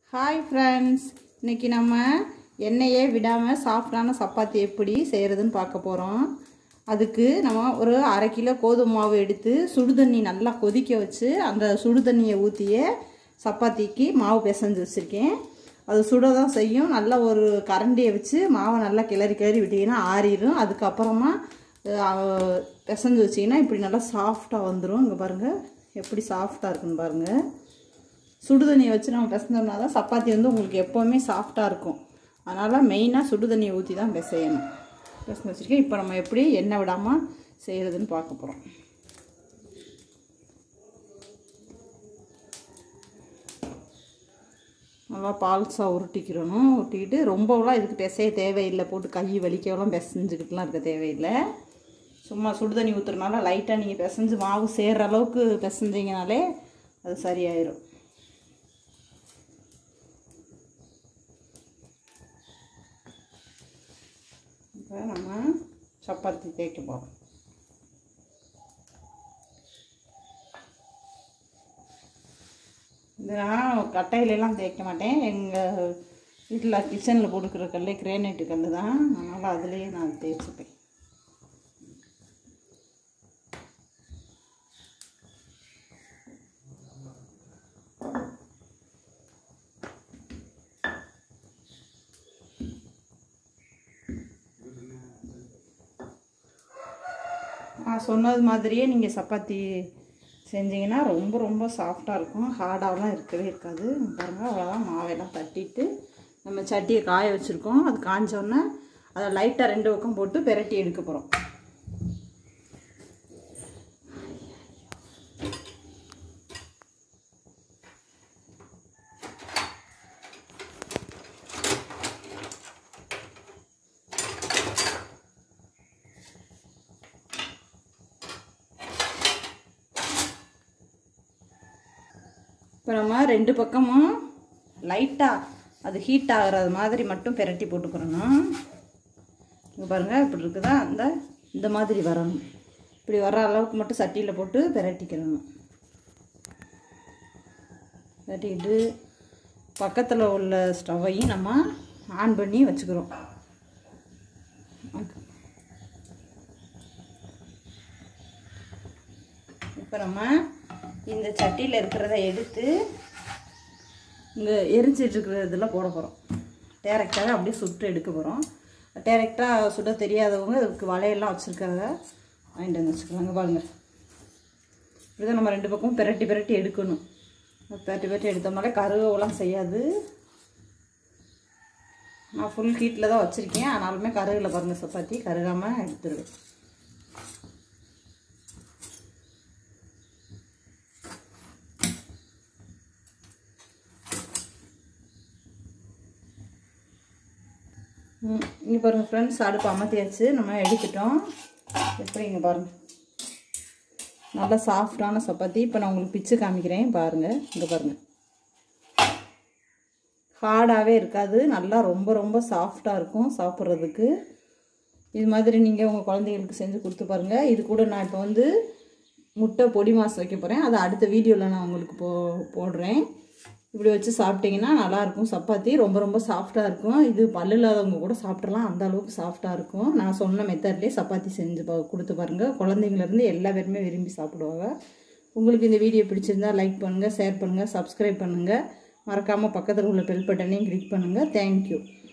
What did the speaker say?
hi friends இன்னைக்கு நம்ம எண்ணெயே விடாமல் சாஃப்டான சப்பாத்தி எப்படி செய்கிறதுன்னு பார்க்க போகிறோம் அதுக்கு நம்ம ஒரு அரை கிலோ கோதுமை மாவு எடுத்து சுடு தண்ணி நல்லா கொதிக்க வச்சு அந்த சுடு தண்ணியை ஊற்றிய சப்பாத்திக்கு மாவு பிசைஞ்சு வச்சுருக்கேன் அது சுட தான் செய்யும் நல்லா ஒரு கரண்டியை வச்சு மாவை நல்லா கிளறி கிளறி விட்டிங்கன்னா ஆறிடும் அதுக்கப்புறமா அஹ், பிசைஞ்சு வச்சிங்கன்னா இப்படி நல்லா சாஃப்டாக வந்துடும் இங்கே பாருங்கள் எப்படி சாஃப்டாக இருக்குன்னு பாருங்கள் சுடு தண்ணியை வச்சு நம்ம பிசைஞ்சோம்னா தான் சப்பாத்தி வந்து உங்களுக்கு எப்போவுமே சாஃப்டாக இருக்கும் அதனால் மெயினாக சுடு தண்ணியை ஊற்றி தான் பிசையணும் பிசைஞ்சு வச்சுருக்கேன் இப்போ நம்ம எப்படி எண்ணெய் விடாமல் செய்கிறதுன்னு பார்க்க போகிறோம் நல்லா பால்ஸாக உருட்டிக்கிறணும் உருட்டிக்கிட்டு ரொம்பலாம் இதுக்கு பிசைய தேவையில்லை போட்டு கை வலிக்கவெல்லாம் பிசைஞ்சுக்கிட்டுலாம் இருக்க தேவையில்லை சும்மா சுடு தண்ணி ஊற்றுறனால லைட்டாக நீங்கள் பிசைஞ்சு மாவு சேர்ற அளவுக்கு பிசைஞ்சிங்கனாலே அது சரியாயிடும் இப்போ நம்ம சப்பாத்தி தேய்க்க போகிறோம் இது நான் கட்டையிலலாம் தேய்க்க மாட்டேன் எங்கள் வீட்டில் கிச்சனில் போட்டுக்கிற கல் கிரேனைட்டு கல் தான் அதனால் அதுலேயே நான் தேய்ச்சிப்பேன் நான் சொன்னது மாதிரியே நீங்கள் சப்பாத்தி செஞ்சீங்கன்னா ரொம்ப ரொம்ப சாஃப்டாக இருக்கும் ஹார்டாகலாம் இருக்கவே இருக்காது பாருங்கள் அவ்வளோதான் மாவெல்லாம் தட்டிட்டு நம்ம சட்டியை காய வச்சுருக்கோம் அது காஞ்சோன்னே அதை லைட்டாக ரெண்டு பக்கம் போட்டு பெரட்டி எடுக்க போகிறோம் இப்போ நம்ம ரெண்டு பக்கமும் லைட்டாக அது ஹீட் ஆகிறது மாதிரி மட்டும் பெரட்டி போட்டுக்கிறணும் இங்கே பாருங்கள் இப்படி இருக்குதா அந்த இந்த மாதிரி வரணும் இப்படி வர அளவுக்கு மட்டும் சட்டியில் போட்டு பெரட்டிக்கிறணும் பெரட்டிக்கிட்டு பக்கத்தில் உள்ள ஸ்டவ்வையும் நம்ம ஆன் பண்ணி வச்சுக்கிறோம் இப்போ நம்ம இந்த சட்டியில் இருக்கிறத எடுத்து இங்கே எரிச்சிட்டு இருக்கிற இதில் போட போகிறோம் டேரெக்டாக அப்படியே சுட்டு எடுக்க போகிறோம் டேரெக்டாக சுட தெரியாதவங்க இதுக்கு வலையெல்லாம் வச்சுருக்காங்க வாங்கிட்டு வந்து வச்சுக்கலாங்க பாருங்கள் இப்படிதான் நம்ம ரெண்டு பக்கமும் பிரட்டி பிரட்டி எடுக்கணும் பிரட்டி பிரட்டி எடுத்தோம்னாலே கருவெல்லாம் செய்யாது நான் ஃபுல் ஹீட்டில் தான் வச்சுருக்கேன் ஆனாலுமே கருகில் பாருங்கள் சப்பாத்தி கருகாமல் எடுத்துருவேன் ம் இங்கே பாருங்கள் ஃப்ரெண்ட்ஸ் அடுப்பு அமர்த்தியாச்சு நம்ம எடுத்துட்டோம் எப்படி இங்கே பாருங்கள் நல்லா சாஃப்டான சப்பாத்தி இப்போ நான் உங்களுக்கு பிச்சு காமிக்கிறேன் பாருங்கள் இங்கே பாருங்கள் ஹார்டாகவே இருக்காது நல்லா ரொம்ப ரொம்ப சாஃப்டாக இருக்கும் சாப்பிட்றதுக்கு இது மாதிரி நீங்கள் உங்கள் குழந்தைகளுக்கு செஞ்சு கொடுத்து பாருங்கள் இது கூட நான் இப்போ வந்து முட்டை பொடி மாசு வைக்க போகிறேன் அதை அடுத்த வீடியோவில் நான் உங்களுக்கு போ போடுறேன் இப்படி வச்சு சாப்பிட்டீங்கன்னா நல்லாயிருக்கும் சப்பாத்தி ரொம்ப ரொம்ப சாஃப்டாக இருக்கும் இது பல்லு இல்லாதவங்க கூட சாப்பிட்றலாம் அந்த அளவுக்கு சாஃப்டாக இருக்கும் நான் சொன்ன மெத்தட்லேயே சப்பாத்தி செஞ்சு பா கொடுத்து பாருங்கள் குழந்தைங்கலேருந்து எல்லா பேருமே விரும்பி சாப்பிடுவாங்க உங்களுக்கு இந்த வீடியோ பிடிச்சிருந்தா லைக் பண்ணுங்கள் ஷேர் பண்ணுங்கள் சப்ஸ்கிரைப் பண்ணுங்கள் மறக்காமல் பக்கத்தில் உள்ள பெல் பட்டனையும் கிளிக் பண்ணுங்கள் தேங்க்யூ